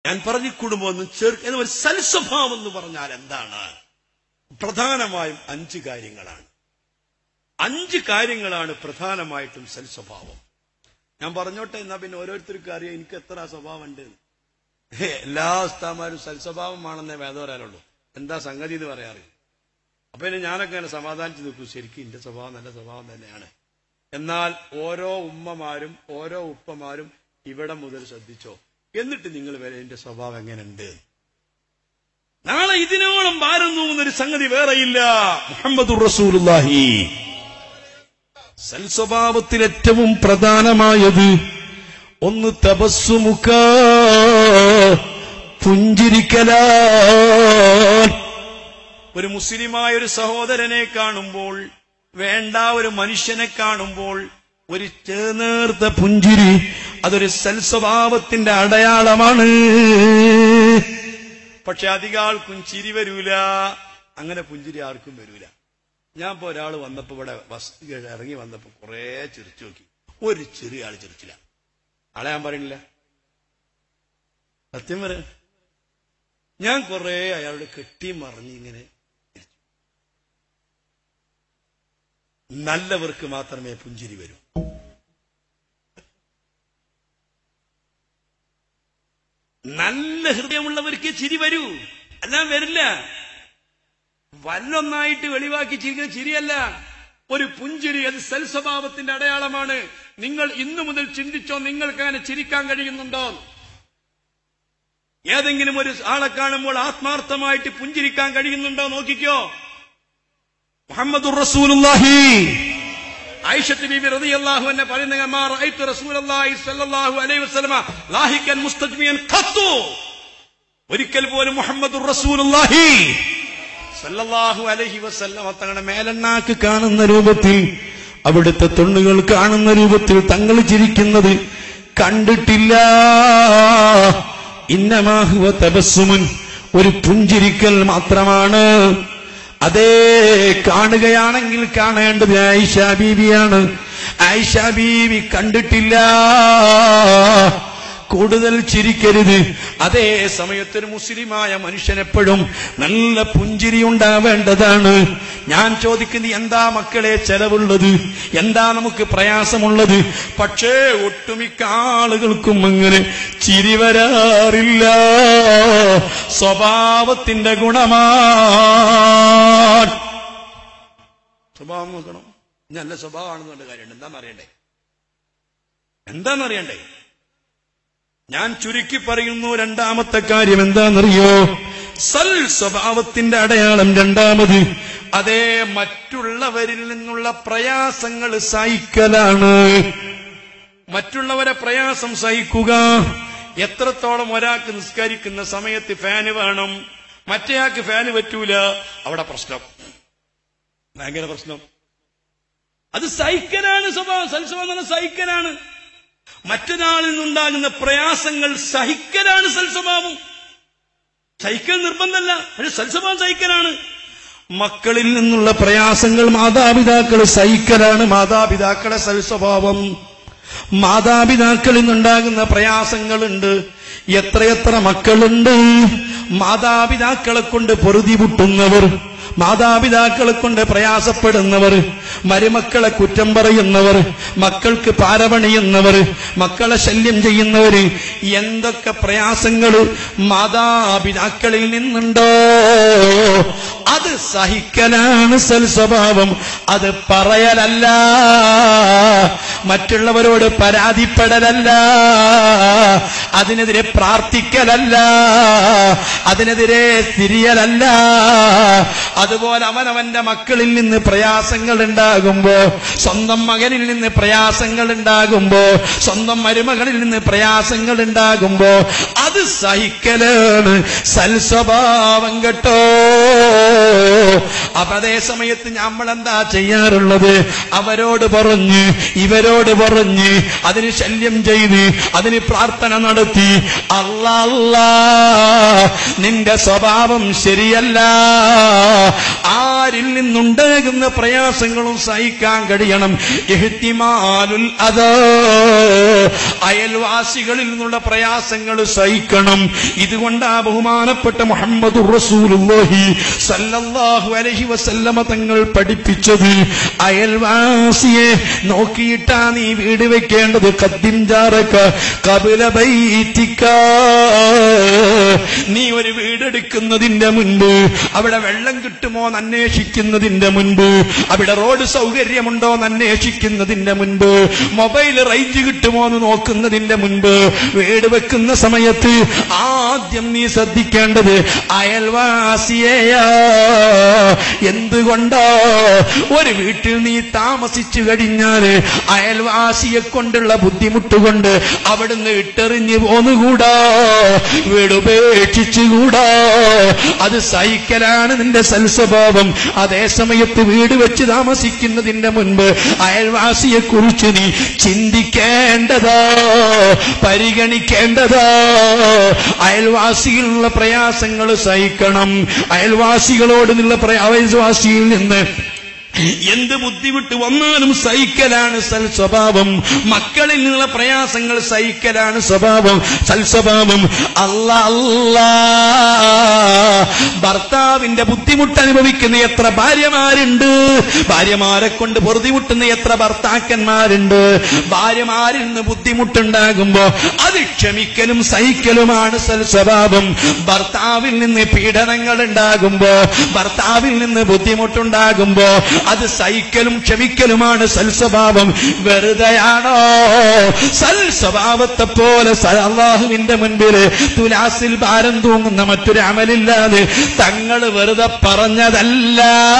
ഞാൻ പറഞ്ഞു കുടുംബമൊന്നും ചേർക്ക് എന്ന് ഒരു സൽസ്വഭാവം എന്ന് പറഞ്ഞാൽ എന്താണ് പ്രധാനമായും അഞ്ച് കാര്യങ്ങളാണ് അഞ്ച് കാര്യങ്ങളാണ് പ്രധാനമായിട്ടും സൽസ്വഭാവം ഞാൻ പറഞ്ഞോട്ടെ എന്നാ പിന്നെ ഓരോരുത്തർക്കും അറിയാം എനിക്ക് എത്ര സ്വഭാവം ഉണ്ട് ഹേ, എല്ലാ ഉസ്താമാരും സൽസ്വഭാവമാണെന്നേ വേദം പറയാനുള്ളൂ എന്താ സംഗതി എന്ന് പറയാറ് അപ്പൊ പിന്നെ ഞാനൊക്കെ അങ്ങനെ സമാധാനിച്ച് നിൽക്കും ശരിക്കും എന്റെ സ്വഭാവം നല്ല സ്വഭാവം തന്നെയാണ് എന്നാൽ ഓരോ ഉമ്മമാരും ഓരോ ഉപ്പമാരും ഇവിടെ മുതൽ ശ്രദ്ധിച്ചോ എന്നിട്ട് നിങ്ങൾ വരെ എന്റെ സ്വഭാവം എങ്ങനെയുണ്ട് നാളെ ഇതിനോളം ഭാരം എന്നൊരു സംഗതി വേറെയില്ല മുഹമ്മദ് റസൂലുള്ളാഹി സൽസ്വഭാവത്തിൽ ഏറ്റവും പ്രധാനമായത് ഒന്ന് തപസ്സുമുഖ പുഞ്ചിരിക്കലാൻ ഒരു മുസ്ലിമായ ഒരു സഹോദരനെ കാണുമ്പോൾ വേണ്ട ഒരു മനുഷ്യനെ കാണുമ്പോൾ ഒരു ചേർത്ത പുഞ്ചിരി അതൊരു സൽസ്വഭാവത്തിന്റെ അടയാളമാണ് പക്ഷെ അധിക ആൾക്കും ചിരി വരൂല അങ്ങനെ പുഞ്ചിരി ആർക്കും വരൂല ഞാൻ ഇപ്പൊ ഒരാൾ വന്നപ്പോ ഇവിടെ ബസ് ഇറങ്ങി വന്നപ്പോ കുറെ ചിരിച്ചു നോക്കി ഒരു ചെറിയ ആള് ചിരിച്ചില്ല ആളെ ഞാൻ പറയുന്നില്ല സത്യം പറ ഞാൻ കുറെ അയാളുടെ കെട്ടി മറിഞ്ഞ് ഇങ്ങനെ ചിരിച്ചു. നല്ലവർക്ക് മാത്രമേ പുഞ്ചിരി വരൂ നല്ല ഹൃദയമുള്ളവർക്ക് ചിരി വരൂ അല്ലാൻ വരില്ല വല്ലൊന്നായിട്ട് വെളിവാക്കി ചിരിക്കുന്ന ചിരിയല്ല ഒരു പുഞ്ചിരി അത് സൽസ്വഭാവത്തിന്റെ അടയാളമാണ് നിങ്ങൾ ഇന്നു മുതൽ ചിന്തിച്ചോ നിങ്ങൾക്ക് അങ്ങനെ ചിരിക്കാൻ കഴിയുന്നുണ്ടോ ഏതെങ്കിലും ഒരു ആളെ കാണുമ്പോൾ ആത്മാർത്ഥമായിട്ട് പുഞ്ചിരിക്കാൻ കഴിയുന്നുണ്ടോ നോക്കിക്കോ മുഹമ്മദുർ റസൂലുള്ളാഹി ഐഷത്ത് ബീബി റളിയല്ലാഹു അൻഹ പറയുന്ന മാ റഅയ്തു റസൂലുള്ളാഹി സ്വല്ലല്ലാഹു അലൈഹി വസല്ലമ ലാഹിക്കൻ മുസ്തജ്മിയൻ ഖത്തു ഒരിക്കൽ പോലും മുഹമ്മദുർ റസൂലുള്ളാഹി സല്ലല്ലാഹു അലൈഹി വസല്ലമ തങ്ങളുടെ മേലെണ്ണാക്ക് കാണുന്ന രൂപത്തിൽ അവിടുത്തെ തൊണ്ണുകൾ കാണുന്ന രൂപത്തിൽ തങ്ങൾ ചിരിക്കുന്നത് കണ്ടിട്ടില്ല ഇന്നമാഹുവ തപസ്സുമുൻ ഒരു പുഞ്ചിരിക്കൽ മാത്രമാണ് അതേ കാണുകയാണെങ്കിൽ കാണേണ്ടത് ആയിഷ ബീവിയാണ് ആയിഷ ബീവി കണ്ടിട്ടില്ല കൂടുതൽ ചിരിക്കരുത് അതേ സമയത്തൊരു മുസ്ലിമായ മനുഷ്യനെപ്പോഴും നല്ല പുഞ്ചിരി ഉണ്ടാവേണ്ടതാണ് ഞാൻ ചോദിക്കുന്നത് എന്താ മക്കളെ ചെലവുള്ളത് എന്താ നമുക്ക് പ്രയാസമുള്ളത് പക്ഷേ ഒട്ടുമിക്ക ആളുകൾക്കും അങ്ങനെ ചിരി വരാറില്ല സ്വഭാവത്തിന്റെ ഗുണമാണ് സ്വഭാവം നോക്കണം നല്ല സ്വഭാവമാണെന്നുള്ള കാര്യമുണ്ട് എന്താണെന്നറിയണ്ടേ എന്താണെന്നറിയണ്ടേ ഞാൻ ചുരുക്കി പറയുന്നു രണ്ടാമത്തെ കാര്യം എന്താണെന്നറിയോ സൽ സ്വഭാവത്തിന്റെ അടയാളം രണ്ടാമത് അതേ മറ്റുള്ളവരിൽ നിന്നുള്ള പ്രയാസങ്ങൾ സഹിക്കലാണ് മറ്റുള്ളവരെ പ്രയാസം സഹിക്കുക എത്രത്തോളം ഒരാൾക്ക് നിസ്കരിക്കുന്ന സമയത്ത് ഫാന് വേണം മറ്റേയാൾക്ക് ഫാന് പറ്റൂല അവിടെ പ്രശ്നം ഭയങ്കര പ്രശ്നം അത് സഹിക്കലാണ് സ്വഭാവം സൽസ്വഭാവം എന്ന് പറഞ്ഞാൽ സഹിക്കലാണ് മറ്റൊരാളിൽ നിന്നുണ്ടാകുന്ന പ്രയാസങ്ങൾ സഹിക്കലാണ് സൽസ്വഭാവം സഹിക്കൽ നിർബന്ധമല്ല പക്ഷെ സൽസ്വഭാവം സഹിക്കലാണ് മക്കളിൽ നിന്നുള്ള പ്രയാസങ്ങൾ മാതാപിതാക്കൾ സഹിക്കലാണ് മാതാപിതാക്കളെ സൽസ്വഭാവം മാതാപിതാക്കളിൽ നിന്നുണ്ടാകുന്ന പ്രയാസങ്ങളുണ്ട് എത്രയെത്ര മക്കളുണ്ട് മാതാപിതാക്കളെ കൊണ്ട് പൊറുതി പൊട്ടുന്നവർ മാതാപിതാക്കളെ കൊണ്ട് പ്രയാസപ്പെടുന്നവർ മരുമക്കളെ കുറ്റം പറയുന്നവർ മക്കൾക്ക് പാരപണിയുന്നവർ മക്കളെ ശല്യം ചെയ്യുന്നവർ എന്തൊക്കെ പ്രയാസങ്ങൾ മാതാപിതാക്കളിൽ നിന്നുണ്ടോ അത് സഹിക്കലാണ് സൽസ്വഭാവം അത് പറയലല്ല മറ്റുള്ളവരോട് പരാതിപ്പെടലല്ല അതിനെതിരെ പ്രാർത്ഥിക്കലല്ല അതിനെതിരെ തിരിയലല്ല അതുപോലെ അവനവന്റെ മക്കളിൽ നിന്ന് പ്രയാസങ്ങൾ ഉണ്ടാകുമ്പോ സ്വന്തം മകനിൽ നിന്ന് പ്രയാസങ്ങൾ ഉണ്ടാകുമ്പോ സ്വന്തം മരുമകളിൽ നിന്ന് പ്രയാസങ്ങൾ ഉണ്ടാകുമ്പോ അത് സഹിക്കലാണ് സൽസ്വഭാവം കേട്ടോ അപ്പൊ അതേ സമയത്ത് നമ്മൾ എന്താ ചെയ്യാറുള്ളത് അവരോട് പറഞ്ഞ് ഇവരോട് പറഞ്ഞ് അതിന് ശല്യം ചെയ്ത് അതിന് പ്രാർത്ഥന നടത്തി അല്ലാ അല്ലാ നിന്റെ സ്വഭാവം ശരിയല്ല ആരിൽ നിന്നുണ്ടാകുന്ന പ്രയാസങ്ങളും സഹിക്കാൻ കഴിയണം ഇഹ്തിമാലുൽ അതാ അയൽവാസികളിൽ നിന്നുള്ള പ്രയാസങ്ങൾ സഹിക്കണം ഇതുകൊണ്ട് ആ ബഹുമാനപ്പെട്ട മുഹമ്മദ് റസൂലുള്ളാഹി സല്ലല്ലാഹു അലൈഹി വസല്ലമ തങ്ങൾ പഠിപ്പിച്ചത് അയൽവാസിയെ നോക്കിയിട്ടാ നീ വീട് വെക്കേണ്ടത് കദ്ദിം ജാറക കപില ബൈത്തിക്ക നീ ഒരു വീടെടുക്കുന്നതിന്റെ മുൻപ് അവിടെ വെള്ളം കിട്ടുമോ എന്ന് അന്വേഷിക്കുന്നതിന്റെ മുൻപ് അവിടെ റോഡ് സൗകര്യമുണ്ടോ എന്ന് അന്വേഷിക്കുന്നതിന്റെ മുൻപ് മൊബൈൽ റേഞ്ച് കിട്ടുമോ എന്ന് നോക്കുന്നതിന്റെ മുൻപ് വീട് വെക്കുന്ന സമയത്ത് ആദ്യം നീ ശ്രദ്ധിക്കേണ്ടത് അയൽവാസിയെയാ എന്തുകൊണ്ടോ ഒരു വീട്ടിൽ നീ താമസിച്ചു കഴിഞ്ഞാൽ അയൽവാസിയെ കൊണ്ടുള്ള ബുദ്ധിമുട്ട് കൊണ്ട് അവിടുന്ന് ഇട്ടെറിഞ്ഞു പോന്നുകൂടാ വീട് ഉപേക്ഷിച്ചുകൂടാ അത് സഹിക്കലാണ് നിന്റെ സൽസ്വഭാവം അതേ സമയത്ത് വീട് വെച്ച് താമസിക്കുന്നതിന്റെ മുൻപ് അയൽവാസിയെ കുറിച്ച് നീ ചിന്തിക്കേണ്ടതാ പരിഗണിക്കേണ്ടതാ അയൽവാസിയിലുള്ള പ്രയാസങ്ങൾ സഹിക്കണം അയൽവാസികളോട് നിന്നുള്ള പ്രയ- അയൽവാസിയിൽ നിന്ന് എന്ത് ബുദ്ധിമുട്ട് വന്നാലും സഹിക്കലാണ് സൽ സ്വഭാവം മക്കളിൽ നിന്നുള്ള പ്രയാസങ്ങൾ സഹിക്കലാണ് സ്വഭാവം സൽ സ്വഭാവം അല്ല അല്ലാ ഭർത്താവിന്റെ ബുദ്ധിമുട്ട് അനുഭവിക്കുന്ന എത്ര ഭാര്യമാരുണ്ട് ഭാര്യമാരെ കൊണ്ട് പൊറുതിമുട്ടുന്ന എത്ര ഭർത്താക്കന്മാരുണ്ട് ഭാര്യമാരിൽ നിന്ന് ബുദ്ധിമുട്ടുണ്ടാകുമ്പോ അത് ക്ഷമിക്കലും സഹിക്കലുമാണ് സൽ സ്വഭാവം ഭർത്താവിൽ നിന്ന് പീഡനങ്ങൾ ഉണ്ടാകുമ്പോ ഭർത്താവിൽ നിന്ന് ബുദ്ധിമുട്ടുണ്ടാകുമ്പോ അത് സഹിക്കലും ക്ഷമിക്കലുമാണ് സൽസ്വഭാവം വെറുതെയാണോ സൽ സ്വഭാവത്തെ പോലെ സ- അള്ളാഹുവിന്റെ മുൻപിൽ തുലാസിൽ ഭാരം തൂങ്ങുന്ന മറ്റൊരു അമലില്ലാതെ തങ്ങൾ വെറുതെ പറഞ്ഞതല്ല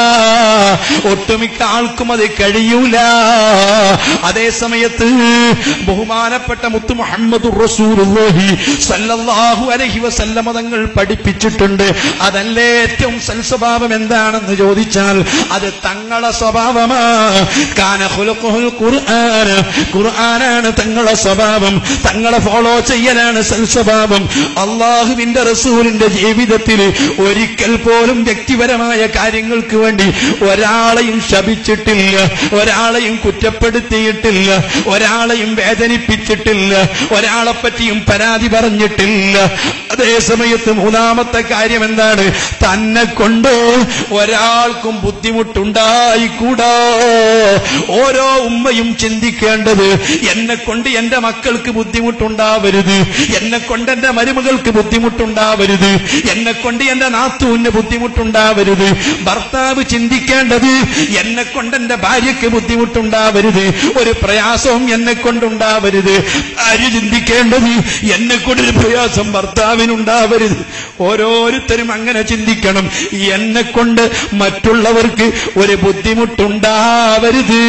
ഒട്ടുമിക്ക ആൾക്കും അത് കഴിയൂല അതേ സമയത്ത് ബഹുമാനപ്പെട്ട മുത്തു മുഹമ്മദ് റസൂലുള്ളാഹി സല്ലല്ലാഹു അലൈഹി വസല്ലമ തങ്ങൾ പഠിപ്പിച്ചിട്ടുണ്ട് അതല്ലേ ഏറ്റവും സൽസ്വഭാവം എന്താണെന്ന് ചോദിച്ചാൽ അത് തങ്ങളെ സ്വഭാവമാ കാന ഖുലുഖുൽ ഖുർആൻ ഖുർആനാണ് തങ്ങളെ സ്വഭാവം തങ്ങളെ ഫോളോ ചെയ്യലാണ് സൽസ്വഭാവം അള്ളാഹുവിന്റെ റസൂലിന്റെ ജീവിതത്തിൽ ഒരിക്കൽ പോലും വ്യക്തിപരമായ കാര്യങ്ങൾക്ക് വേണ്ടി ഒരാളെയും ശപിച്ചിട്ടില്ല ഒരാളെയും കുറ്റപ്പെടുത്തിയിട്ടില്ല ഒരാളെയും വേദനിപ്പിച്ചിട്ടില്ല ഒരാളെ പറ്റിയും പരാതി പറഞ്ഞിട്ടില്ല അതേ സമയത്ത് മൂന്നാമത്തെ കാര്യം എന്താണ് തന്നെ കൊണ്ട് ഒരാൾക്കും ബുദ്ധിമുട്ടുണ്ടായിക്കൂടാ ഓരോ ഉമ്മയും ചിന്തിക്കേണ്ടത് എന്നെ കൊണ്ട് എന്റെ മക്കൾക്ക് ബുദ്ധിമുട്ടുണ്ടാവരുത് എന്നെ കൊണ്ട് എന്റെ മരുമകൾക്ക് ബുദ്ധിമുട്ടുണ്ടാവരുത് എന്നെ കൊണ്ട് എന്റെ നാത്തൂന് ബുദ്ധിമുട്ടുണ്ടാവരുത് ഭർത്താവ് ചിന്തിക്കേണ്ടത് എന്നെ കൊണ്ട് എന്റെ ഭാര്യയ്ക്ക് ബുദ്ധിമുട്ടുണ്ടാവരുത് ഒരു പ്രയാസവും എന്നെ കൊണ്ടുണ്ടാവരുത് ഭാര്യ ചിന്തിക്കേണ്ടത് എന്നെ കൊണ്ടൊരു പ്രയാസം ഭർത്താവിനുണ്ടാവരുത് ഓരോരുത്തരും അങ്ങനെ ചിന്തിക്കണം എന്നെ കൊണ്ട് മറ്റുള്ളവർക്ക് ഒരു ബുദ്ധിമുട്ടുണ്ടാവരുത്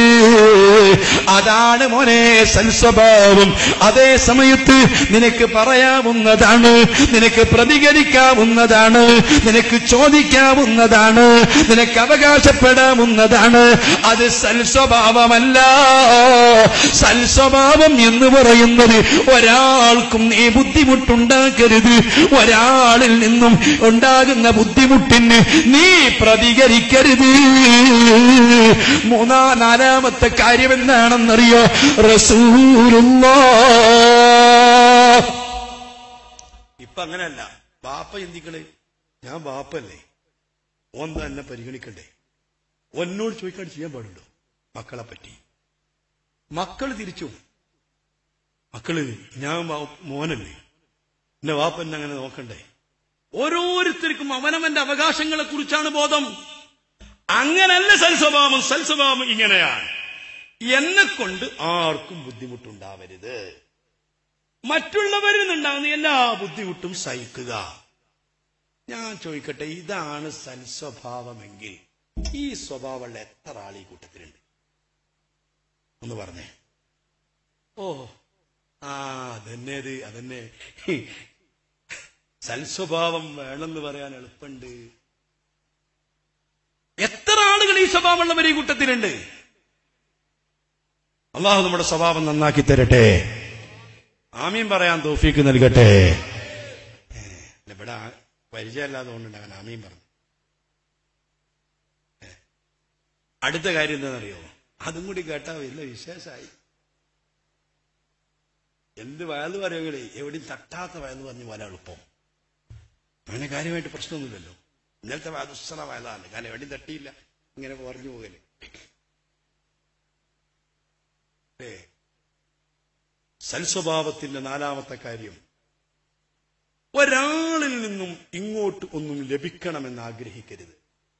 അതാണ് മോനെ സൽസ്വഭാവം അതേ സമയത്ത് നിനക്ക് പറയാവുന്നതാണ് നിനക്ക് പ്രതികരിക്കാവുന്നതാണ് നിനക്ക് ചോദിക്കാവുന്നതാണ് നിനക്ക് അവകാശപ്പെടാവുന്നതാണ് അത് സൽസ്വഭാവമല്ല സൽസ്വഭാവം എന്ന് പറയുന്നത് ഒരാൾക്കും നീ ബുദ്ധിമുട്ടുണ്ടാക്കരുത് ഒരാളിൽ നിന്നും ഉണ്ടാകുന്ന ബുദ്ധിമുട്ടിന് നീ പ്രതികരിക്കരുത് മൂന്നാ നാലാമത്തെ കാര്യം എന്താണെന്നറിയോ റസൂലുള്ള ഇപ്പൊ അങ്ങനെയല്ല ബാപ്പ ചിന്തിക്കണേ ഞാൻ ബാപ്പല്ലേ ഓൻ തന്നെ പരിഗണിക്കണ്ടേ ഒന്നോട് ചോദിക്കാൻ ചെയ്യാൻ പാടുണ്ടോ മക്കളെ പറ്റി മക്കൾ തിരിച്ചു മക്കള് ഞാൻ വാ- മോനല്ലേ എന്റെ വാപ്പ എന്നെ അങ്ങനെ നോക്കണ്ടേ ഓരോരുത്തർക്കും അവനവന്റെ അവകാശങ്ങളെ കുറിച്ചാണ് ബോധം അങ്ങനല്ല സൽസ്വഭാവം സൽസ്വഭാവം ഇങ്ങനെയാണ് എന്നെ കൊണ്ട് ആർക്കും ബുദ്ധിമുട്ടുണ്ടാവരുത് മറ്റുള്ളവരിൽ നിന്നുണ്ടാകുന്ന എല്ലാ ബുദ്ധിമുട്ടും സഹിക്കുക ഞാൻ ചോദിക്കട്ടെ ഇതാണ് സൽസ്വഭാവമെങ്കിൽ ഈ സ്വഭാവമുള്ള എത്ര ആൾ ഈ കൂട്ടത്തിലുണ്ട് ഒന്ന് പറഞ്ഞേ ഓ ആ അതന്നെ ഇത് അതന്നെ സൽസ്വഭാവം വേണമെന്ന് പറയാൻ എളുപ്പമുണ്ട് എത്ര ആളുകൾ ഈ സ്വഭാവമുള്ളവർ ഈ കൂട്ടത്തിലുണ്ട് അള്ളാഹു നമ്മുടെ സ്വഭാവം നന്നാക്കി തരട്ടെ ആമീൻ പറയാൻ തോഫീക്ക് നൽകട്ടെ ഏ, ഇവിടെ ആ- പരിചയമില്ലാതെ കൊണ്ടുണ്ട് അവൻ ആമീൻ പറഞ്ഞു അടുത്ത കാര്യം എന്താണെന്നറിയോ അതും കൂടി കേട്ടാ വലിയ വിശേഷമായി എന്ത് വയല് പറയുകളെ എവിടെയും തട്ടാത്ത വയല് പറഞ്ഞു പോലെ എളുപ്പം അങ്ങനെ കാര്യമായിട്ട് പ്രശ്നമൊന്നുമില്ലല്ലോ ഇന്നലത്തെ വയലുസ്സറ വയലാണ് കാരണം എവിടെയും തട്ടിയില്ല ഇങ്ങനെ പറഞ്ഞു പോകല് ഏ സൽസ്വഭാവത്തിന്റെ നാലാമത്തെ കാര്യം ഒരാളിൽ നിന്നും ഇങ്ങോട്ട് ഒന്നും ലഭിക്കണമെന്ന് ആഗ്രഹിക്കരുത്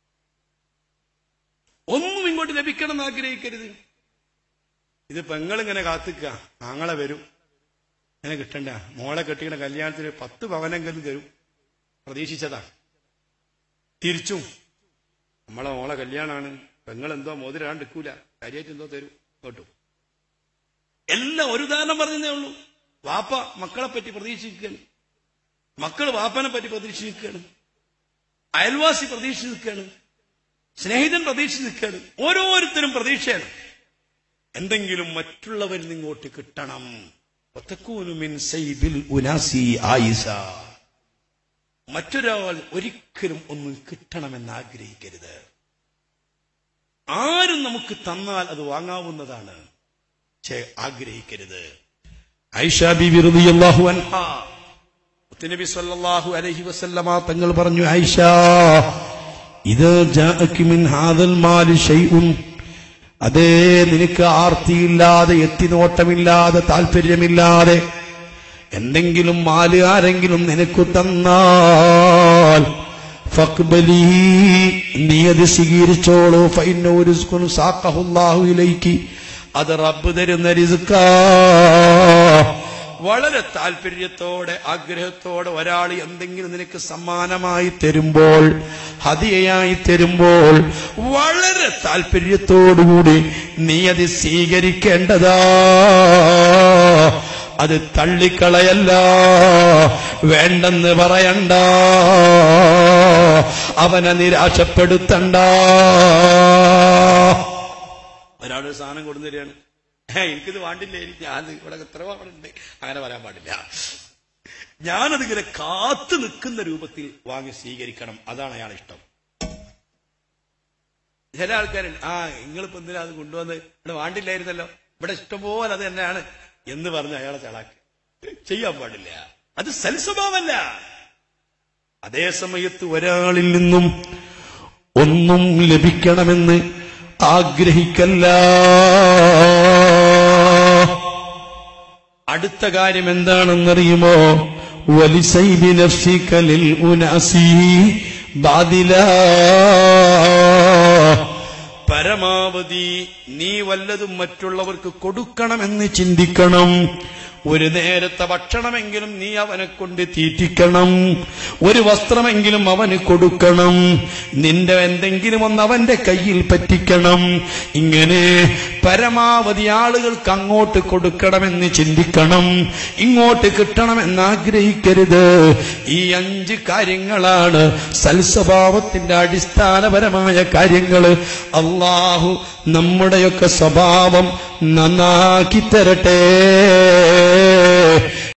ഒന്നും ഇങ്ങോട്ട് ലഭിക്കണമെന്ന് ആഗ്രഹിക്കരുത് ഇത് പെങ്ങളിങ്ങനെ കാത്തിക്ക ആങ്ങളെ വരും അങ്ങനെ കിട്ടണ്ട മോളെ കെട്ടിക്കണ കല്യാണത്തിന് പത്ത് പവനെങ്കിലും തരും പ്രതീക്ഷിച്ചതാ തിരിച്ചും നമ്മളെ മോളെ കല്യാണാണ് പെങ്ങളെന്തോ മോതിരാണ്ട് നിൽക്കൂല കാര്യമായിട്ട് എന്തോ തരും കേട്ടു എല്ലാം ഒരു ഉദാഹരണം പറഞ്ഞതേ ഉള്ളൂ വാപ്പ മക്കളെ പറ്റി പ്രതീക്ഷിക്കുകയാണ് മക്കൾ വാപ്പനെ പറ്റി പ്രതീക്ഷിച്ച് നിൽക്കുകയാണ് അയൽവാസി പ്രതീക്ഷിച്ച് നിൽക്കുകയാണ് സ്നേഹിതൻ പ്രതീക്ഷിച്ച് നിൽക്കുകയാണ് ഓരോരുത്തരും പ്രതീക്ഷയാണ് എന്തെങ്കിലും മറ്റുള്ളവരിൽ നിന്ന് ഇങ്ങോട്ട് കിട്ടണം ഒത്തക്കൂനുമിൻ സൈബിൽ ഉനാസി ആയിസ മറ്റൊരാൾ ഒരിക്കലും ഒന്നും കിട്ടണമെന്ന് ആഗ്രഹിക്കരുത് ആരും നമുക്ക് തന്നാൽ അത് വാങ്ങാവുന്നതാണ് പക്ഷേ ആഗ്രഹിക്കരുത് ഐഷ ബിബി റളിയല്ലാഹു അൻഹ നബി സല്ലല്ലാഹു അലൈഹി വസല്ലമ തങ്ങൾ പറഞ്ഞു ഐഷ ഇത് ജാഅകി മിൻ ഹാദൽ മാലി ഷൈഉൻ അതേ നിനക്ക് ആർത്തിയില്ലാതെ എത്തിനോട്ടമില്ലാതെ താല്പര്യമില്ലാതെ എന്തെങ്കിലും മാല് ആരെങ്കിലും നിനക്ക് തന്നാൽ ഫക്ബലി നീ അത് സ്വീകരിച്ചോളൂ ഫൈനൊരു സാക്കഹുല്ലാഹു ഇലൈക്ക് അത് റബ്ബ് തരുന്ന റിസ്ക്കാ വളരെ താല്പര്യത്തോടെ ആഗ്രഹത്തോടെ ഒരാൾ എന്തെങ്കിലും നിനക്ക് സമ്മാനമായി തരുമ്പോൾ ഹതിയായി തരുമ്പോൾ വളരെ താല്പര്യത്തോടുകൂടി നീ അത് സ്വീകരിക്കേണ്ടതാ അത് തള്ളിക്കളയല്ല വേണ്ടെന്ന് പറയണ്ട അവനെ നിരാശപ്പെടുത്തണ്ട ഒരാളൊരു സാധനം കൊണ്ടു തരികയാണ് "ഏ, എനിക്കിത് വേണ്ടില്ല എനിക്ക് ഞാൻ ഇവിടെ എത്ര പാടുണ്ട് അങ്ങനെ പറയാൻ പാടില്ല ഞാനതിങ്ങനെ കാത്തു നിൽക്കുന്ന രൂപത്തിൽ വാങ്ങി സ്വീകരിക്കണം അതാണ് അയാൾ ഇഷ്ടം ചില ആൾക്കാരുണ്ട് ആ നിങ്ങളിപ്പോ എന്തിനാ അത് കൊണ്ടുവന്ന് ഇവിടെ വേണ്ടില്ലായിരുന്നല്ലോ ഇവിടെ ഇഷ്ടംപോലെ അത് തന്നെയാണ് എന്ന് പറഞ്ഞ് അയാളെ ചളാക്കി ചെയ്യാൻ പാടില്ല അത് സൽസ്വഭാവമല്ല അതേ സമയത്ത് ഒരാളിൽ നിന്നും ഒന്നും ലഭിക്കണമെന്ന് ആഗ്രഹിക്കല്ല അടുത്ത കാര്യം എന്താണെന്നറിയുമോ വലിസൈബി നഫ്സിക്കലിൽ ഉനാസി ബാദില പരമാവധി നീ വല്ലതും മറ്റുള്ളവർക്ക് കൊടുക്കണമെന്ന് ചിന്തിക്കണം ഒരു നേരത്തെ ഭക്ഷണമെങ്കിലും നീ അവനെ കൊണ്ട് തീറ്റിക്കണം ഒരു വസ്ത്രമെങ്കിലും അവന് കൊടുക്കണം നിന്റെ എന്തെങ്കിലും ഒന്ന് അവന്റെ കയ്യിൽ പറ്റിക്കണം ഇങ്ങനെ പരമാവധി ആളുകൾക്ക് അങ്ങോട്ട് കൊടുക്കണമെന്ന് ചിന്തിക്കണം ഇങ്ങോട്ട് കിട്ടണമെന്ന് ആഗ്രഹിക്കരുത് ഈ അഞ്ച് കാര്യങ്ങളാണ് സൽസ്വഭാവത്തിന്റെ അടിസ്ഥാനപരമായ കാര്യങ്ങൾ അള്ളാഹു നമ്മുടെയൊക്കെ സ്വഭാവം നന്നാക്കി തരട്ടെ